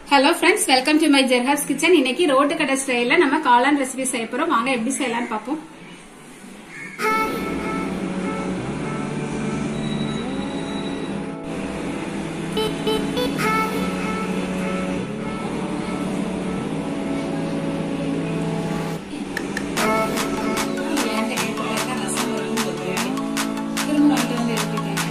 hello friends welcome to my Jerha's kitchen இன்னைக்கு ரோட்டு கடை ஸ்டைல நம்ம காளான் ரெசிபி செய்ய போறோம் வாங்க எப்படி செய்யலாம்னு பார்ப்போம் திரும்ப வாங்கிட்டு வந்து எடுத்துக்கங்க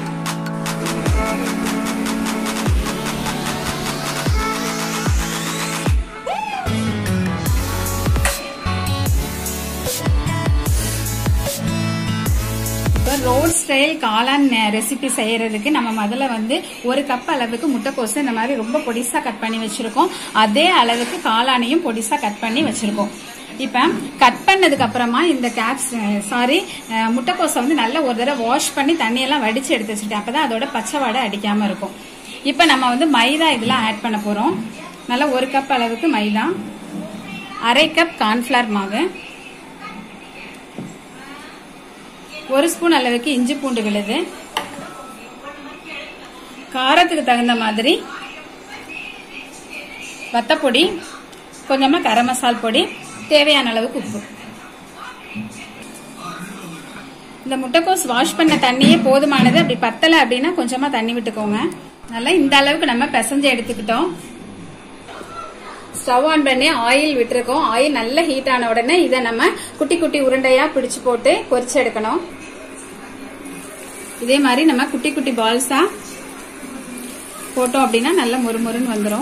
இப்போ ரோட் ஸ்டைல் காளான் ரெசிபி செய்யறதுக்கு நம்ம முதல்ல வந்து ஒரு கப் அளவுக்கு முட்டைக்கோசு இந்த மாதிரி ரொம்ப பொடிசா கட் பண்ணி வச்சிருக்கோம் அதே அளவுக்கு காளானையும் பொடிசா கட் பண்ணி வச்சிருக்கோம் இப்ப கட் பண்ணதுக்கு அப்புறமா இந்த கேப்ஸ் சாரி முட்டைக்கோசை வந்து நல்லா ஒரு தடவை வாஷ் பண்ணி தண்ணியெல்லாம் வடிச்சு எடுத்து வச்சுட்டேன் அப்பதான் அதோட பச்சை வாடை அடிக்காம இருக்கும் இப்ப நம்ம வந்து மைதா இதெல்லாம் ஆட் பண்ண போறோம் நல்லா ஒரு கப் அளவுக்கு மைதா அரை கப் கார்ன்ஃபிளவர் மாவு ஒரு ஸ்பூன் அளவுக்கு இஞ்சி பூண்டு விழுது காரத்துக்கு தகுந்த மாதிரி வத்தப்பொடி கொஞ்சமா கரம் மசால் பொடி தேவையான அளவுக்கு உப்பு இந்த முட்டைக்கோஸ் வாஷ் பண்ண தண்ணியே போதுமானது அப்படி பத்தல அப்படின்னா கொஞ்சமா தண்ணி விட்டுக்கோங்க நல்லா இந்த அளவுக்கு நம்ம பிசைஞ்சு எடுத்துக்கிட்டோம் ஸ்டவ் ஆன் பண்ணி ஆயில் விட்டுருக்கோம் ஆயில் நல்ல ஹீட் ஆன உடனே இதை நம்ம குட்டி குட்டி உருண்டையா பிடிச்சு போட்டு பொரிச்சு எடுக்கணும் இதே மாதிரி நம்ம குட்டி குட்டி பால்ஸா போட்டோம் அப்படின்னா நல்ல மொறுமொறுன்னு வந்துடும்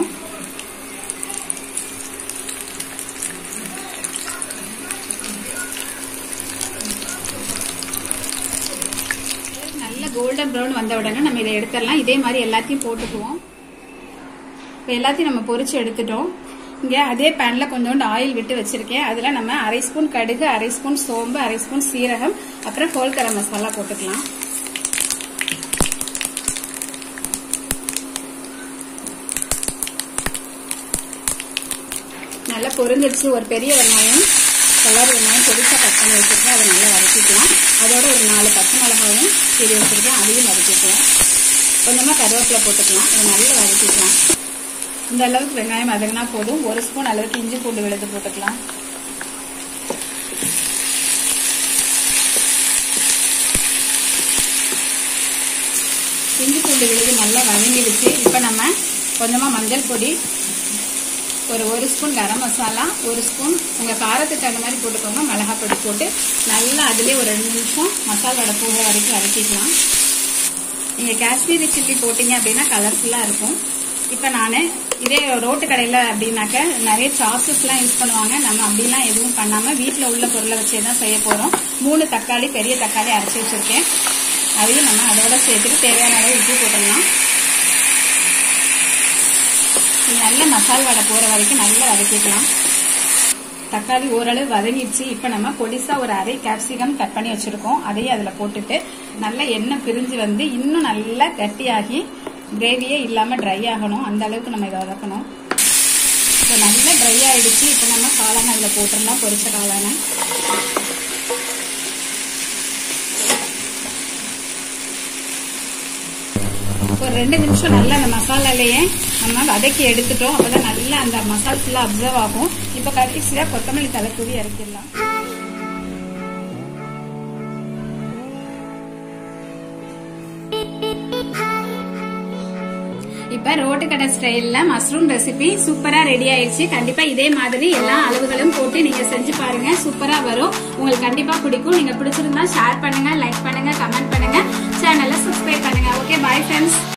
நல்ல கோல்டன் ப்ரௌன் வந்த உடனே நம்ம இதை எடுத்துடலாம் இதே மாதிரி எல்லாத்தையும் போட்டுக்குவோம் இப்போ எல்லாத்தையும் நம்ம பொரிச்சு எடுத்துட்டோம் இங்கே அதே பேனில் கொஞ்சோண்டு ஆயில் விட்டு வச்சிருக்கேன் அதில் நம்ம அரை ஸ்பூன் கடுகு அரை ஸ்பூன் சோம்பு அரை ஸ்பூன் சீரகம் அப்புறம் ஹோல்கர மசாலா போட்டுக்கலாம் நல்லா பொரிஞ்சிடுச்சு ஒரு பெரிய வெங்காயம் கலர் வெங்காயம் பொடிசா கட் பண்ணி வச்சிருக்கேன் அதை நல்லா வதக்கிக்கலாம் அதோட ஒரு நாலு பச்சை மிளகாயும் கீறி வச்சிருக்கேன் அதையும் வதக்கிக்கலாம் கொஞ்சமா கருவேப்பிலை போட்டுக்கலாம் அதை நல்லா வதக்கிக்கலாம் இந்த அளவுக்கு வெங்காயம் வதங்கினா போதும் ஒரு ஸ்பூன் அளவுக்கு இஞ்சி பூண்டு விழுது போட்டுக்கலாம் இஞ்சி பூண்டு விழுது நல்லா வதங்கிடுச்சு இப்போ நம்ம கொஞ்சமா மஞ்சள் பொடி ஒரு ஒரு ஸ்பூன் கரம் மசாலா ஒரு ஸ்பூன் உங்கள் காரத்துக்கு தகுந்த மாதிரி போட்டுக்கோங்க மிளகாய் பொடி போட்டு நல்லா அதுலேயே ஒரு ரெண்டு நிமிஷம் மசால் வடை போக வரைக்கும் வதக்கிக்கலாம் நீங்கள் காஷ்மீரி சில்லி போட்டீங்க அப்படின்னா கலர்ஃபுல்லாக இருக்கும் இப்போ நான் இதே ரோட்டு கடையில் அப்படின்னாக்க நிறைய சாப்ஸஸ்லாம் யூஸ் பண்ணுவாங்க நம்ம அப்படிலாம் எதுவும் பண்ணாமல் வீட்டில் உள்ள பொருளை வச்சே தான் செய்ய போகிறோம் மூணு தக்காளி பெரிய தக்காளி அரைச்சி வச்சுருக்கேன் அதையும் நம்ம அதோட சேர்த்துட்டு தேவையான அளவு உப்பு போட்டுடலாம் நல்ல மசால் வடை போற வரைக்கும் நல்லா வதக்கிக்கலாம் தக்காளி ஓரளவு வதங்கிடுச்சு இப்ப நம்ம பொடிசா ஒரு அரை கேப்சிகம் கட் பண்ணி வச்சிருக்கோம் அதையும் அதுல போட்டுட்டு நல்லா எண்ணெய் பிரிஞ்சு வந்து இன்னும் நல்லா கட்டியாகி கிரேவியே இல்லாம ட்ரை ஆகணும் அந்த அளவுக்கு நம்ம இதை வதக்கணும் இப்போ நல்லா ட்ரை ஆயிடுச்சு இப்போ நம்ம காளான் அதில் போட்டுடலாம் பொரிச்ச காளானை ஒரு ரெண்டு நிமிஷம் நல்லா அந்த மசாலாலேயே நம்ம வதக்கி எடுத்துட்டோம் அப்பதான் நல்லா அந்த மசால் ஃபுல்லா அப்சர்வ் ஆகும் இப்ப கடைசியா கொத்தமல்லி தலை தூவி இறக்கிடலாம் இப்ப ரோட்டு கடை ஸ்டைல்ல மஷ்ரூம் ரெசிபி சூப்பரா ரெடி ஆயிடுச்சு கண்டிப்பா இதே மாதிரி எல்லா அளவுகளும் போட்டு நீங்க செஞ்சு பாருங்க சூப்பரா வரும் உங்களுக்கு கண்டிப்பா பிடிக்கும் நீங்க பிடிச்சிருந்தா ஷேர் பண்ணுங்க லைக் பண்ணுங்க கமெண்ட் பண்ணுங்க சேனலை சப்ஸ்கிரைப் பண்ணுங்க ஓகே பாய் ஃப்ரெண்ட்ஸ்